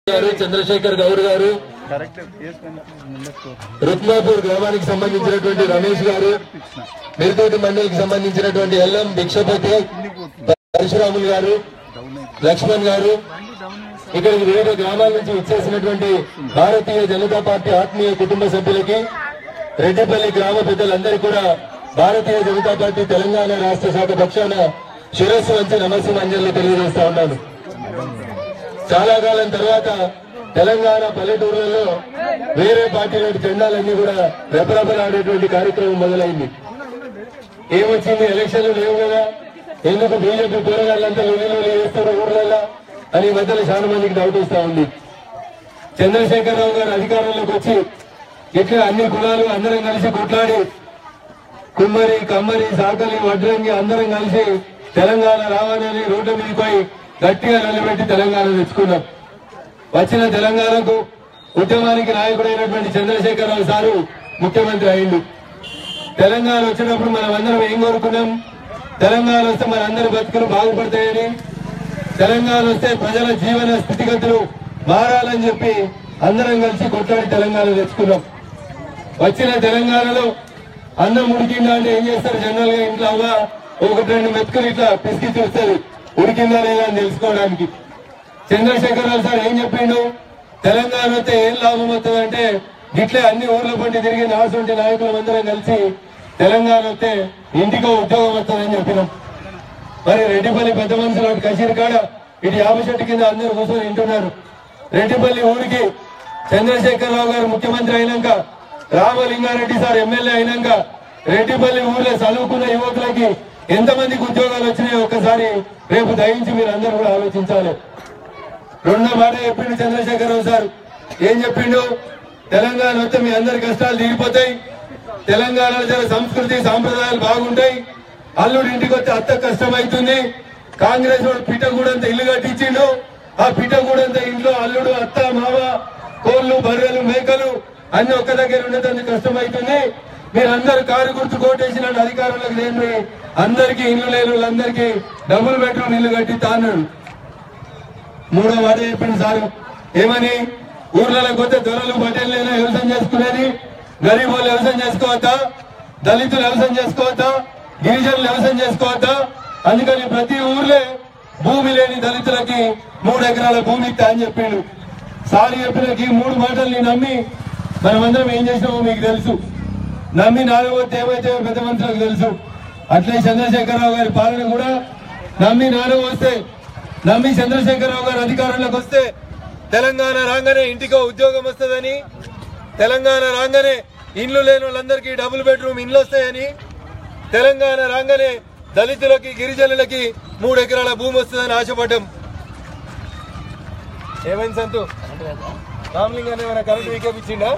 గారు చంద్రశేఖర్ గౌడ్ గారు కరెక్ట్ వేసుకొని ముందస్తు రుక్మాపూర్ గ్రామానికి సంబంధించినటువంటి రమేష్ గారు మిరుతోటి మండలికి సంబంధించినటువంటి ఎల్ఎం భిక్షపతి పరశురాములు గారు లక్ష్మణ్ గారు ఇక్కడికి వివిధ గ్రామాల నుంచి ఇచ్చేసినటువంటి భారతీయ జనతా పార్టీ ఆత్మీయ కుటుంబ సభ్యులకి రెడ్డిపల్లి గ్రామ పెద్దలందరికీ కూడా భారతీయ జనతా పార్టీ తెలంగాణ రాష్ట్ర శాఖ పక్షాన శిరస్సు వంచి నమస్సుమంజలు తెలియజేస్తా ఉన్నాను చాలా కాలం తర్వాత తెలంగాణ పల్లెటూర్లలో వేరే పార్టీల జెండాలన్నీ కూడా రెపరెపలాడేటువంటి కార్యక్రమం మొదలైంది ఏమొచ్చింది ఎలక్షన్లు లేవు కదా ఎందుకు బీజేపీ కూరగాయలంతా లొల్లిలో వేస్తారు ఊర్లలో అని ఈ మధ్యలో చాలా మందికి డౌట్ వస్తా ఉంది చంద్రశేఖరరావు గారు అధికారంలోకి వచ్చి ఇట్లా అన్ని కులాలు అందరం కలిసి కొట్లాడి కుమ్మరి కమ్మరి సాకలి వడ్రంగి అందరం కలిసి తెలంగాణ రావాలని రోడ్డు మీదపై గట్టిగా నిలబెట్టి తెలంగాణ తెచ్చుకున్నాం వచ్చిన తెలంగాణకు ఉద్యమానికి నాయకుడైనటువంటి చంద్రశేఖరరావు సారు ముఖ్యమంత్రి అయిండు తెలంగాణ వచ్చినప్పుడు మనం అందరం ఏం కోరుకున్నాం తెలంగాణ వస్తే మన అందరి బతుకులు బాగుపడతాయని తెలంగాణ వస్తే ప్రజల జీవన స్థితిగతులు మారాలని చెప్పి అందరం కలిసి కొట్లాడి తెలంగాణ తెచ్చుకున్నాం వచ్చిన తెలంగాణలో అన్నం ఉడికిందా అంటే ఏం చేస్తారు జనరల్ గా ఇంట్లో అవ్వ ఒకటి రెండు మెతుకులు ఇట్లా పిసికి చూస్తారు ఉడికిందా లేదా అని తెలుసుకోవడానికి చంద్రశేఖరరావు సార్ ఏం చెప్పిండు తెలంగాణ వస్తే ఏం లాభం వస్తుంది అంటే ఇట్లే అన్ని ఊర్ల పండి తిరిగి నాసుంటి నాయకులు అందరం కలిసి తెలంగాణ వస్తే ఇంటికో ఉద్యోగం వస్తుందని చెప్పినాం మరి రెడ్డిపల్లి పెద్ద మనుషులు అటు కషీర్ కాడ ఇటు యాభై చెట్టు కింద అందరూ కూర్చొని వింటున్నారు రెడ్డిపల్లి ఊరికి చంద్రశేఖరరావు గారు ముఖ్యమంత్రి అయినాక రామలింగారెడ్డి సార్ ఎమ్మెల్యే అయినాక రెడ్డిపల్లి ఊర్లో చదువుకున్న యువకులకి ఎంతమందికి ఉద్యోగాలు వచ్చినాయో ఒక్కసారి రేపు దయించి మీరు అందరూ కూడా ఆలోచించాలి రెండో మాట చెప్పిండు చంద్రశేఖరరావు సార్ ఏం చెప్పిండు తెలంగాణ వస్తే మీ అందరి కష్టాలు తీరిపోతాయి తెలంగాణలో జర సంస్కృతి సాంప్రదాయాలు బాగుంటాయి అల్లుడి ఇంటికి వస్తే అత్త కష్టం అవుతుంది కాంగ్రెస్ వాడు పిట్టగూడంత ఇల్లు కట్టించిండు ఆ పిట్టగూడంత ఇంట్లో అల్లుడు అత్త మామ కోళ్లు బర్రెలు మేకలు అన్ని ఒక్క దగ్గర ఉండేందుకు కష్టం అవుతుంది మీరందరూ కారు గుర్తు కోటేసిన అధికారులకు లేని అందరికీ ఇల్లు లేని వాళ్ళందరికీ డబుల్ బెడ్రూమ్ ఇల్లు కట్టిస్తా అన్నాడు మూడో మాట చెప్పింది సార్ ఏమని ఊర్లలో కొత్త దొరలు పటేళ్ళైనా వ్యవసాయం చేసుకునేది గరీబ్ వాళ్ళు వ్యవసాయం చేసుకోవద్దా దళితులు వ్యవసాయం చేసుకోవద్దా గిరిజనులు వ్యవసాయం చేసుకోవద్దా అందుకని ప్రతి ఊర్లే భూమి లేని దళితులకి మూడు ఎకరాల భూమి ఇస్తా అని చెప్పిండు సార్ చెప్పిన ఈ మూడు మాటల్ని నమ్మి మనమందరం ఏం చేసినామో మీకు తెలుసు నమ్మి నాలుగవద్దు ఏమైతే పెద్ద మంత్రులకు తెలుసు అట్లే చంద్రశేఖరరావు గారి పాలన కూడా నమ్మి నాలుగు వస్తే నమ్మి చంద్రశేఖరరావు గారు అధికారంలోకి వస్తే తెలంగాణ రాగానే ఇంటికో ఉద్యోగం వస్తుందని తెలంగాణ రాగానే ఇండ్లు లేని వాళ్ళందరికీ డబుల్ బెడ్రూమ్ ఇండ్లు వస్తాయని తెలంగాణ రాగానే దళితులకి గిరిజనులకి మూడు ఎకరాల భూమి వస్తుందని ఆశపడ్డాం ఏమైంది సంతు రామలింగాన్ని ఏమైనా కరెంట్ వికేపించిండా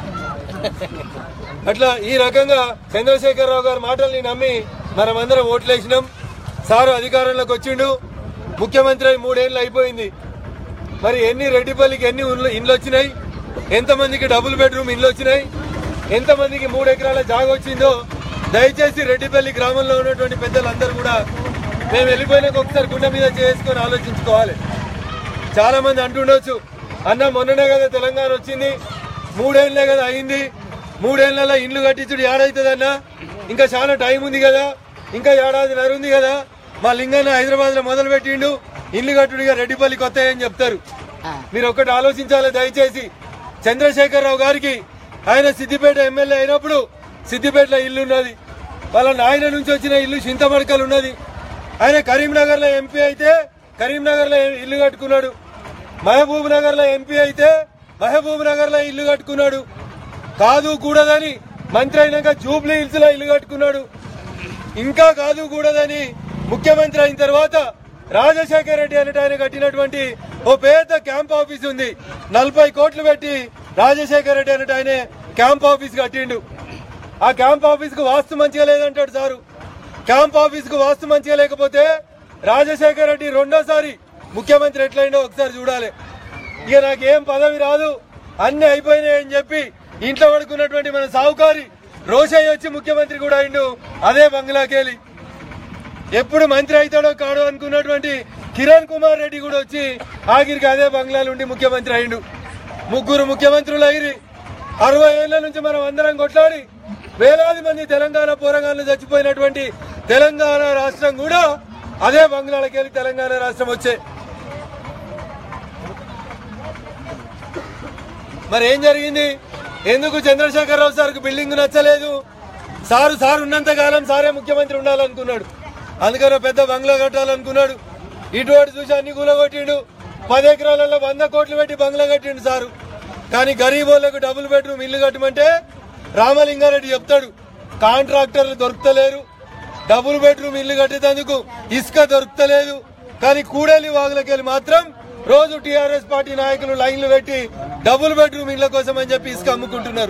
అట్లా ఈ రకంగా చంద్రశేఖరరావు గారి మాటల్ని నమ్మి మనమందరం ఓట్లేసినాం సారు అధికారంలోకి వచ్చిండు ముఖ్యమంత్రి అయి మూడేళ్ళు అయిపోయింది మరి ఎన్ని రెడ్డిపల్లికి ఎన్ని ఇండ్లు ఇండ్లు వచ్చినాయి ఎంతమందికి డబుల్ బెడ్రూమ్ ఇండ్లు వచ్చినాయి ఎంతమందికి మూడు ఎకరాల జాగ వచ్చిందో దయచేసి రెడ్డిపల్లి గ్రామంలో ఉన్నటువంటి పెద్దలందరూ కూడా మేము వెళ్ళిపోయినాక ఒకసారి గుండె మీద చేసుకొని ఆలోచించుకోవాలి చాలా మంది అంటుండొచ్చు అన్న మొన్ననే కదా తెలంగాణ వచ్చింది మూడేళ్లే కదా అయింది మూడేళ్లలో ఇండ్లు కట్టించుడు ఏడైతుందన్నా ఇంకా చాలా టైం ఉంది కదా ఇంకా ఏడాది నరుంది కదా మా లింగన్న హైదరాబాద్ లో మొదలు పెట్టిండు ఇల్లు కట్టుడిగా రెడ్డిపల్లి కొత్త అని చెప్తారు మీరు ఒక్కటి ఆలోచించాలి దయచేసి చంద్రశేఖరరావు గారికి ఆయన సిద్దిపేట ఎమ్మెల్యే అయినప్పుడు సిద్దిపేటలో ఇల్లు ఉన్నది వాళ్ళ నాయన నుంచి వచ్చిన ఇల్లు చింతమడకలు ఉన్నది ఆయన కరీంనగర్ లో ఎంపీ అయితే కరీంనగర్ లో ఇల్లు కట్టుకున్నాడు మహబూబ్ నగర్ లో ఎంపీ అయితే మహబూబ్ నగర్ లో ఇల్లు కట్టుకున్నాడు కాదు కూడదని మంత్రి అయినాక జూబ్లీ హిల్స్ లో ఇల్లు కట్టుకున్నాడు ఇంకా కాదు కూడదని ముఖ్యమంత్రి అయిన తర్వాత రాజశేఖర రెడ్డి అనేట ఆయన కట్టినటువంటి ఓ పెద్ద క్యాంప్ ఆఫీస్ ఉంది నలభై కోట్లు పెట్టి రాజశేఖర రెడ్డి అనేట ఆయన క్యాంప్ ఆఫీస్ కట్టిండు ఆ క్యాంప్ ఆఫీస్ కు వాస్తు మంచిగా లేదంటాడు సారు క్యాంప్ ఆఫీస్ కు వాస్తు మంచిగా లేకపోతే రాజశేఖర రెడ్డి రెండోసారి ముఖ్యమంత్రి ఎట్లయిందో ఒకసారి చూడాలి ఇక నాకేం పదవి రాదు అన్ని అయిపోయినాయని చెప్పి ఇంట్లో పడుకున్నటువంటి మన సావుకారి రోషయ్య వచ్చి ముఖ్యమంత్రి కూడా అయిండు అదే బంగ్లాకెళ్ళి ఎప్పుడు మంత్రి అవుతాడో కాడో అనుకున్నటువంటి కిరణ్ కుమార్ రెడ్డి కూడా వచ్చి ఆఖరికి అదే బంగ్లాలో ఉండి ముఖ్యమంత్రి అయిండు ముగ్గురు ముఖ్యమంత్రులు అయ్యి అరవై ఏళ్ల నుంచి మనం అందరం కొట్లాడి వేలాది మంది తెలంగాణ పోరగాళ్ళు చచ్చిపోయినటువంటి తెలంగాణ రాష్ట్రం కూడా అదే బంగ్లాలకి వెళ్ళి తెలంగాణ రాష్ట్రం వచ్చే మరి ఏం జరిగింది ఎందుకు చంద్రశేఖరరావు సార్కు బిల్డింగ్ నచ్చలేదు సారు సార్ ఉన్నంత కాలం సారే ముఖ్యమంత్రి ఉండాలనుకున్నాడు అందుకని పెద్ద బంగ్లా కట్టాలనుకున్నాడు ఇటువంటి చూసి అన్ని కూలగొట్టిండు పది ఎకరాలలో వంద కోట్లు పెట్టి బంగ్లా కట్టిండు సారు కానీ గరీబ్ వాళ్ళకు డబుల్ బెడ్రూమ్ ఇల్లు కట్టమంటే రామలింగారెడ్డి చెప్తాడు కాంట్రాక్టర్లు దొరుకుతలేరు డబుల్ బెడ్రూమ్ ఇల్లు కట్టేందుకు ఇసుక దొరుకుతలేదు కానీ కూడలి వాగులకెళ్ళి మాత్రం రోజు టీఆర్ఎస్ పార్టీ నాయకులు లైన్లు పెట్టి డబుల్ బెడ్రూమ్ ఇళ్ల కోసం అని చెప్పి ఇసుక అమ్ముకుంటున్నారు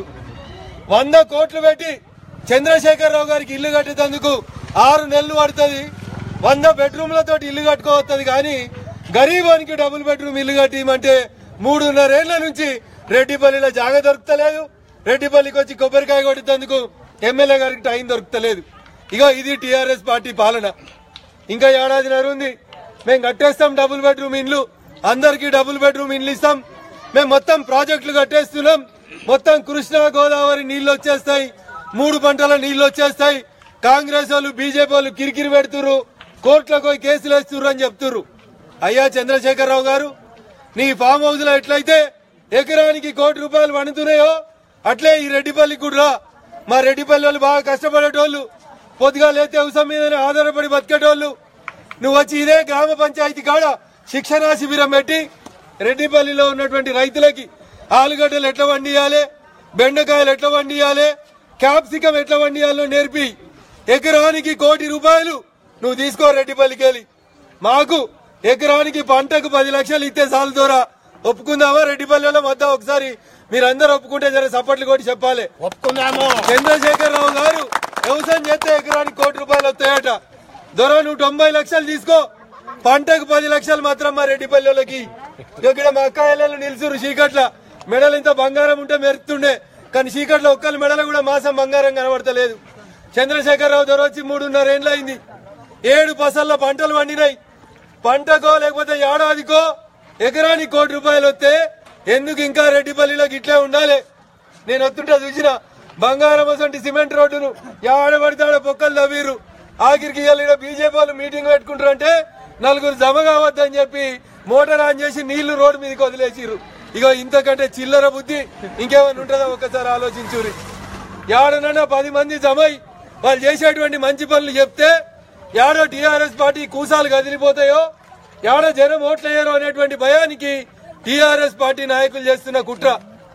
వంద కోట్లు పెట్టి చంద్రశేఖరరావు గారికి ఇల్లు కట్టేందుకు ఆరు నెలలు పడుతుంది వంద బెడ్రూమ్లతో ఇల్లు కట్టుకోవస్తుంది కానీ గరీబానికి డబుల్ బెడ్రూమ్ ఇల్లు కట్టిమంటే మూడున్నరేళ్ల నుంచి రెడ్డిపల్లిలో జాగ దొరుకుతలేదు రెడ్డిపల్లికి వచ్చి కొబ్బరికాయ కొట్టేందుకు ఎమ్మెల్యే గారికి టైం దొరుకుతలేదు ఇక ఇది టీఆర్ఎస్ పార్టీ పాలన ఇంకా ఏడాదిన్నర ఉంది మేము కట్టేస్తాం డబుల్ బెడ్రూమ్ ఇండ్లు అందరికీ డబుల్ బెడ్రూమ్ ఇండ్లు ఇస్తాం మేము మొత్తం ప్రాజెక్టులు కట్టేస్తున్నాం మొత్తం కృష్ణా గోదావరి నీళ్లు వచ్చేస్తాయి మూడు పంటల నీళ్లు వచ్చేస్తాయి కాంగ్రెస్ వాళ్ళు బీజేపీ వాళ్ళు కిరికిరి పెడుతురు కోర్టులకు పోయి కేసులు వేస్తుర్రు అని చెప్తుర్రు అయ్యా చంద్రశేఖరరావు గారు నీ ఫామ్ హౌస్ లో ఎట్లయితే ఎకరానికి కోటి రూపాయలు వండుతున్నాయో అట్లే ఈ రెడ్డిపల్లి కూడా రా. మా రెడ్డిపల్లి వాళ్ళు బాగా కష్టపడేటోళ్ళు పొద్దుగా లేతే ఉసం మీదనే ఆధారపడి బతికేటోళ్ళు నువ్వు వచ్చి ఇదే గ్రామ పంచాయతీ కాడ శిక్షణా శిబిరం పెట్టి రెడ్డిపల్లిలో ఉన్నటువంటి రైతులకి ఆలుగడ్డలు ఎట్లా వండియాలి బెండకాయలు ఎట్లా వండియాలి క్యాప్సికం ఎట్లా వండియాలో నేర్పి ఎకరానికి కోటి రూపాయలు నువ్వు తీసుకో రెడ్డిపల్లికి వెళ్ళి మాకు ఎకరానికి పంటకు పది లక్షలు ఇస్తే చాలు దూరా ఒప్పుకుందామా రెడ్డిపల్లిలో మొత్తం ఒకసారి మీరందరూ ఒప్పుకుంటే జర సపోర్ట్లు కొట్టి చెప్పాలి ఒప్పుకుందాము చంద్రశేఖరరావు గారు వ్యవసాయం చేస్తే ఎకరానికి కోటి రూపాయలు వస్తాయట దొర నువ్వు తొంభై లక్షలు తీసుకో పంటకు పది లక్షలు మాత్రం మా రెడ్డిపల్లెలకి ఇక్కడ మా అక్కాయలు నిలుచురు చీకట్ల మెడలు ఇంత బంగారం ఉంటే మెరుతుండే కానీ చీకట్ల ఒక్కరి మెడలు కూడా మాసం బంగారం కనబడతలేదు చంద్రశేఖరరావు దొర వచ్చి మూడున్నర ఏండ్లు అయింది ఏడు పసల్లో పంటలు పండినాయి పంటకో లేకపోతే ఏడాదికో ఎకరానికి కోటి రూపాయలు వస్తే ఎందుకు ఇంకా రెడ్డిపల్లిలోకి ఇట్లే ఉండాలి నేను వస్తుంటా చూసిన బంగారం వంటి సిమెంట్ రోడ్డును ఆడబడితే ఆడ పొక్కలు తవ్వీరు ఆఖరికి ఇవాళ బీజేపీ వాళ్ళు మీటింగ్ పెట్టుకుంటారంటే నలుగురు జమ కావద్దని చెప్పి మోటార్ ఆన్ చేసి నీళ్లు రోడ్డు మీదకి వదిలేసిర్రు ఇగో ఇంతకంటే చిల్లర బుద్ధి ఇంకేమైనా ఉంటుందో ఒకసారి ఆలోచించురి ఏడనన్నా పది మంది జమై వాళ్ళు చేసేటువంటి మంచి పనులు చెప్తే ఏడో టీఆర్ఎస్ పార్టీ కూసాలు కదిలిపోతాయో ఏడో జనం ఓట్లయ్యారో అనేటువంటి భయానికి టీఆర్ఎస్ పార్టీ నాయకులు చేస్తున్న కుట్ర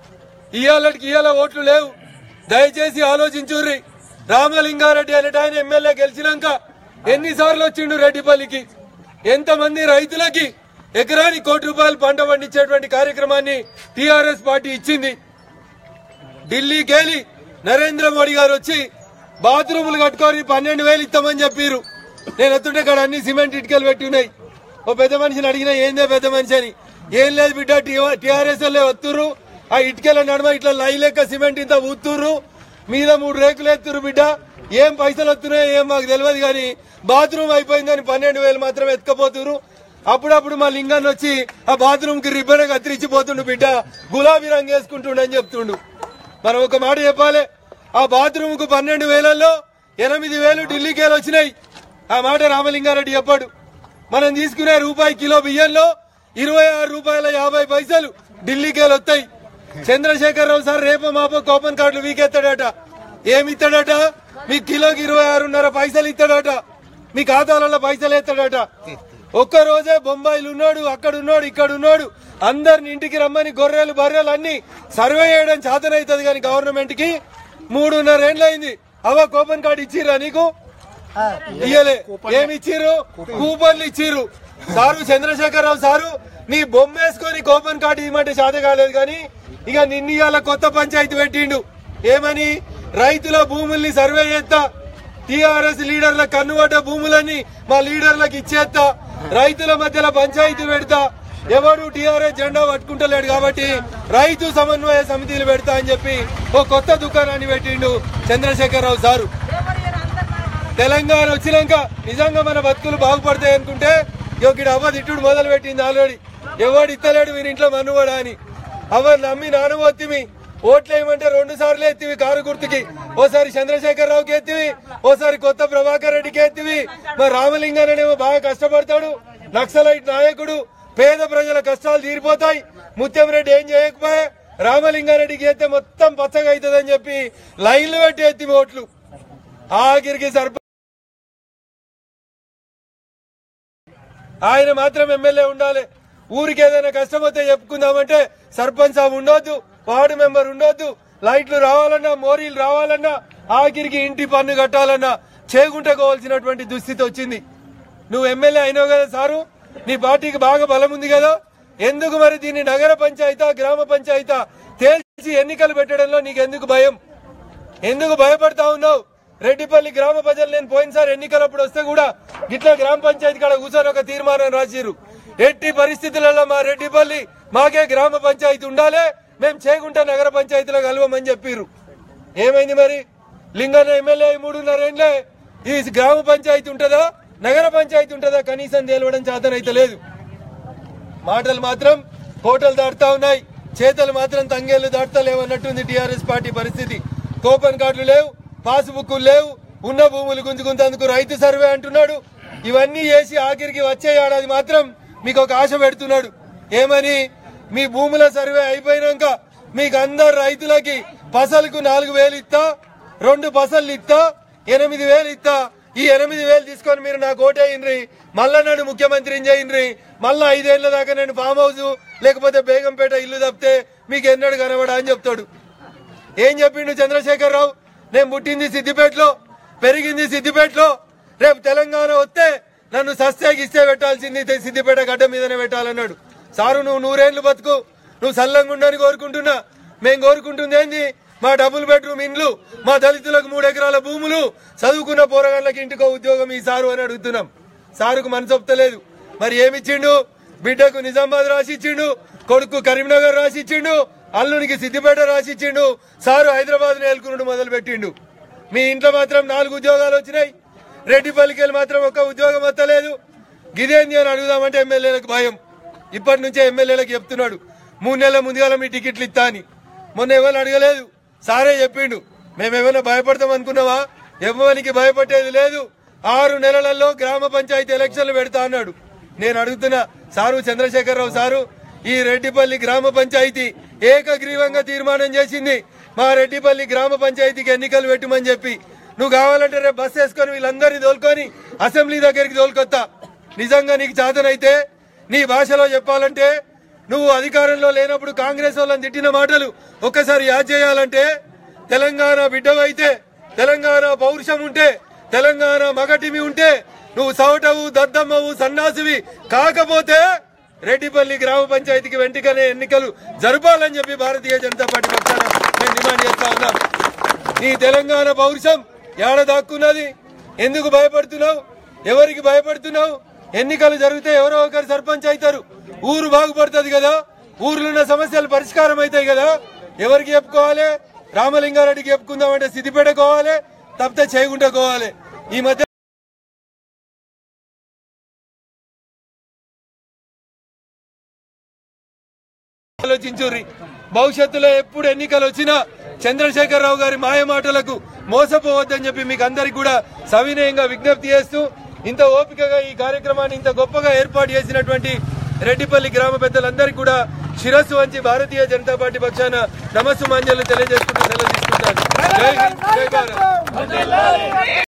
ఇవాళకి ఇవాళ ఓట్లు లేవు దయచేసి ఆలోచించుర్రి రామలింగారెడ్డి అనేట ఆయన ఎమ్మెల్యే గెలిచినాక ఎన్నిసార్లు వచ్చిండు రెడ్డిపల్లికి ఎంతమంది రైతులకి ఎకరానికి కోటి రూపాయలు పంట పండించేటువంటి కార్యక్రమాన్ని టీఆర్ఎస్ పార్టీ ఇచ్చింది ఢిల్లీకి వెళ్ళి నరేంద్ర మోడీ గారు వచ్చి బాత్రూములు కట్టుకొని పన్నెండు వేలు ఇస్తామని చెప్పారు నేను ఎత్తుంటే ఇక్కడ అన్ని సిమెంట్ ఇటుకలు పెట్టి ఉన్నాయి ఓ పెద్ద మనిషిని అడిగినా ఏందే పెద్ద మనిషి అని ఏం లేదు బిడ్డ టీఆర్ఎస్ వాళ్ళే వస్తుర్రు ఆ ఇటుకల నడుమ ఇట్లా లై లెక్క సిమెంట్ ఇంత ఊతుర్రు మీద మూడు రేకులు ఎత్తురు బిడ్డ ఏం పైసలు వస్తున్నాయో ఏం మాకు తెలియదు కానీ బాత్రూమ్ అయిపోయిందని పన్నెండు వేలు మాత్రం ఎత్తుకపోతురు అప్పుడప్పుడు మా లింగాన్ని వచ్చి ఆ బాత్రూమ్ కి రిబ్బన్ కత్తిరించిపోతుండు బిడ్డ గులాబీ రంగు వేసుకుంటుండు అని చెప్తుండు మనం ఒక మాట చెప్పాలి ఆ బాత్రూమ్ కు పన్నెండు వేలల్లో ఎనిమిది వేలు ఢిల్లీకి వెళ్ళి వచ్చినాయి ఆ మాట రామలింగారెడ్డి చెప్పాడు మనం తీసుకునే రూపాయి కిలో బియ్యంలో ఇరవై ఆరు రూపాయల యాభై పైసలు ఢిల్లీకి వెళ్ళి వస్తాయి చంద్రశేఖరరావు సార్ రేపు మాపో కూపన్ కార్డులు వీకెత్తాడట ఏమి ఇస్తాడట మీ కిలోకి ఇరవై ఆరున్నర పైసలు ఇస్తాడట మీ ఖాతాలలో పైసలు ఎత్తాడట ఒక్క రోజే బొంబాయిలు ఉన్నాడు అక్కడ ఉన్నాడు ఇక్కడ ఉన్నాడు అందరిని ఇంటికి రమ్మని గొర్రెలు బర్రెలు అన్ని సర్వే చేయడం చేతనవుతుంది కానీ గవర్నమెంట్ కి మూడున్నర ఏండ్లు అయింది అవ కూపన్ కార్డు ఇచ్చిర్రా నీకు ఇయ్యలే ఏమి ఇచ్చిర్రు కూపన్లు ఇచ్చిర్రు సారు చంద్రశేఖరరావు సారు నీ బొమ్మ వేసుకొని కూపన్ కార్డు ఇవ్వమంటే చేత కాలేదు కానీ ఇక నిన్న ఇవాళ కొత్త పంచాయతీ పెట్టిండు ఏమని రైతుల భూముల్ని సర్వే చేస్తా టిఆర్ఎస్ లీడర్ల కన్నుబడ్డ భూములన్నీ మా లీడర్లకు ఇచ్చేస్తా రైతుల మధ్యలో పంచాయతీ పెడతా ఎవడు టిఆర్ఎస్ జెండా పట్టుకుంటలేడు కాబట్టి రైతు సమన్వయ సమితిలు పెడతా అని చెప్పి ఓ కొత్త దుకాణాన్ని పెట్టిండు చంద్రశేఖరరావు సారు తెలంగాణ వచ్చినాక నిజంగా మన బతుకులు బాగుపడతాయి అనుకుంటే ఇక్కడ అవ్వ తిట్టుడు మొదలు పెట్టింది ఆల్రెడీ ఎవడు ఇత్తలేడు వీరి ఇంట్లో మనువాడా అని అవ్వ నమ్మి నానువత్తిమి ఓట్లు వేయమంటే రెండు సార్లు ఎత్తివి కారు గుర్తుకి ఓసారి చంద్రశేఖర్ రావుకి ఎత్తివి ఓసారి కొత్త ప్రభాకర్ రెడ్డికి ఎత్తివి మరి రామలింగానేమో బాగా కష్టపడతాడు నక్సలైట్ నాయకుడు పేద ప్రజల కష్టాలు తీరిపోతాయి ముత్యం రెడ్డి ఏం చేయకపోయా రామలింగారెడ్డికి ఎత్తే మొత్తం పచ్చగా అవుతుందని చెప్పి లైన్లు పెట్టి ఎత్తి ఓట్లు ఆఖరికి సర్ప ఆయన మాత్రం ఎమ్మెల్యే ఉండాలి ఊరికి ఏదైనా కష్టం వస్తే చెప్పుకుందామంటే సర్పంచ్ సాబ్ ఉండొద్దు వార్డు మెంబర్ ఉండొద్దు లైట్లు రావాలన్నా మోరీలు రావాలన్నా ఆఖరికి ఇంటి పన్ను కట్టాలన్నా చేకుంటకోవాల్సినటువంటి దుస్థితి వచ్చింది నువ్వు ఎమ్మెల్యే అయినావు కదా సారు నీ పార్టీకి బాగా బలం ఉంది కదా ఎందుకు మరి దీన్ని నగర పంచాయతా గ్రామ పంచాయతా తేల్చి ఎన్నికలు పెట్టడంలో నీకు ఎందుకు భయం ఎందుకు భయపడతా ఉన్నావు రెడ్డిపల్లి గ్రామ ప్రజలు నేను పోయినసారి ఎన్నికలప్పుడు వస్తే కూడా గిట్లా గ్రామ పంచాయతీ కాడ కూర్చొని ఒక తీర్మానం రాసిరు ఎట్టి పరిస్థితులలో మా రెడ్డిపల్లి మాకే గ్రామ పంచాయతీ ఉండాలి మేము చేయకుండా నగర పంచాయతీలో కలవమని చెప్పిర్రు ఏమైంది మరి లింగన్న ఎమ్మెల్యే అయి మూడున్నరేండ్లే ఈ గ్రామ పంచాయతీ ఉంటుందా నగర పంచాయతీ ఉంటుందా కనీసం తేలవడం చేతనైతే లేదు మాటలు మాత్రం కోటలు దాటుతా ఉన్నాయి చేతలు మాత్రం తంగేళ్లు దాటుతలేవు అన్నట్టుంది టీఆర్ఎస్ పార్టీ పరిస్థితి కూపన్ కార్డులు లేవు పాస్బుక్లు లేవు ఉన్న భూములు గుంజుకుంటందుకు రైతు సర్వే అంటున్నాడు ఇవన్నీ చేసి ఆఖరికి వచ్చే ఏడాది మాత్రం మీకు ఒక ఆశ పెడుతున్నాడు ఏమని మీ భూముల సర్వే అయిపోయినాక మీకు అందరు రైతులకి పసలకు నాలుగు వేలు ఇస్తా రెండు పసలు ఇస్తా ఎనిమిది వేలు ఇస్తా ఈ ఎనిమిది వేలు తీసుకొని మీరు నాకు ఓటేయండ్రి మళ్ళా నన్ను ముఖ్యమంత్రిని చేయండ్రి మళ్ళా ఐదేళ్ల దాకా నేను ఫామ్ హౌస్ లేకపోతే బేగంపేట ఇల్లు తప్పితే మీకు ఎన్నడు కనబడా అని చెప్తాడు ఏం చెప్పిండు చంద్రశేఖర్ రావు నేను పుట్టింది సిద్దిపేటలో పెరిగింది సిద్దిపేటలో రేపు తెలంగాణ వస్తే నన్ను సస్తేగిస్తే పెట్టాల్సింది తె- సిద్దిపేట గడ్డ మీదనే పెట్టాలన్నాడు సారు నువ్వు నూరేళ్లు బతుకు నువ్వు సల్లంగా ఉండని కోరుకుంటున్నా మేం కోరుకుంటుంది ఏంది మా డబుల్ బెడ్రూమ్ ఇండ్లు మా దళితులకు మూడు ఎకరాల భూములు చదువుకున్న పోరగాళ్ళకి ఇంటికో ఉద్యోగం ఈ సారు అని అడుగుతున్నాం సారుకు మనసు ఒప్పుతలేదు మరి ఏమిచ్చిండు బిడ్డకు నిజామాబాద్ రాసిచ్చిండు కొడుకు కరీంనగర్ రాసిచ్చిండు అల్లునికి సిద్దిపేట రాసిచ్చిండు సారు హైదరాబాద్ నేల్కునుడు మొదలు పెట్టిండు మీ ఇంట్లో మాత్రం నాలుగు ఉద్యోగాలు వచ్చినాయి రెడ్డిపల్లికి వెళ్ళి మాత్రం ఒక్క ఉద్యోగం వస్తలేదు గిదేంది అని అడుగుదామంటే ఎమ్మెల్యేలకు భయం ఇప్పటి నుంచే ఎమ్మెల్యేలకు చెప్తున్నాడు మూడు నెలల ముందుగాల మీ టికెట్లు ఇస్తా అని మొన్న ఎవరు అడగలేదు సారే చెప్పిండు మేమేమైనా భయపడతాం అనుకున్నావా ఎవరికి భయపడేది లేదు ఆరు నెలలలో గ్రామ పంచాయతీ ఎలక్షన్లు పెడతా అన్నాడు నేను అడుగుతున్నా సారు చంద్రశేఖరరావు సారు ఈ రెడ్డిపల్లి గ్రామ పంచాయతీ ఏకగ్రీవంగా తీర్మానం చేసింది మా రెడ్డిపల్లి గ్రామ పంచాయతీకి ఎన్నికలు పెట్టమని చెప్పి నువ్వు కావాలంటే రేపు బస్ వేసుకొని వీళ్ళందరినీ తోలుకొని అసెంబ్లీ దగ్గరికి తోలుకొత్తా నిజంగా నీకు చేతనైతే నీ భాషలో చెప్పాలంటే నువ్వు అధికారంలో లేనప్పుడు కాంగ్రెస్ వాళ్ళని తిట్టిన మాటలు ఒక్కసారి యాద్ చేయాలంటే తెలంగాణ బిడ్డవైతే తెలంగాణ పౌరుషం ఉంటే తెలంగాణ మగటిమి ఉంటే నువ్వు సౌటవు దద్దమ్మవు సన్నాసివి కాకపోతే రెడ్డిపల్లి గ్రామ పంచాయతీకి వెంటనే ఎన్నికలు జరపాలని చెప్పి భారతీయ జనతా పార్టీ పక్షాన నేను డిమాండ్ చేస్తా ఉన్నాం నీ తెలంగాణ పౌరుషం ఏడ దాక్కున్నది ఎందుకు భయపడుతున్నావు ఎవరికి భయపడుతున్నావు ఎన్నికలు జరిగితే ఎవరో ఒకరు సర్పంచ్ అవుతారు ఊరు బాగుపడుతుంది కదా ఊర్లో ఉన్న సమస్యలు పరిష్కారం అవుతాయి కదా ఎవరికి చెప్పుకోవాలి రామలింగారెడ్డికి చెప్పుకుందామంటే సిద్దిపేటకోవాలి తప్పితే చేయకుంటకోవాలి ఈ మధ్య ఆలోచించుర్రి భవిష్యత్తులో ఎప్పుడు ఎన్నికలు వచ్చినా చంద్రశేఖరరావు గారి మాయ మాటలకు మోసపోవద్దని చెప్పి మీకు అందరికి కూడా సవినయంగా విజ్ఞప్తి చేస్తూ ఇంత ఓపికగా ఈ కార్యక్రమాన్ని ఇంత గొప్పగా ఏర్పాటు చేసినటువంటి రెడ్డిపల్లి గ్రామ పెద్దలందరికీ కూడా శిరస్సు వంచి భారతీయ జనతా పార్టీ పక్షాన నమస్సు మాంజలు తెలియజేసుకుంటూ సెలవు తీసుకుంటాను జై హింద్ జై భారత్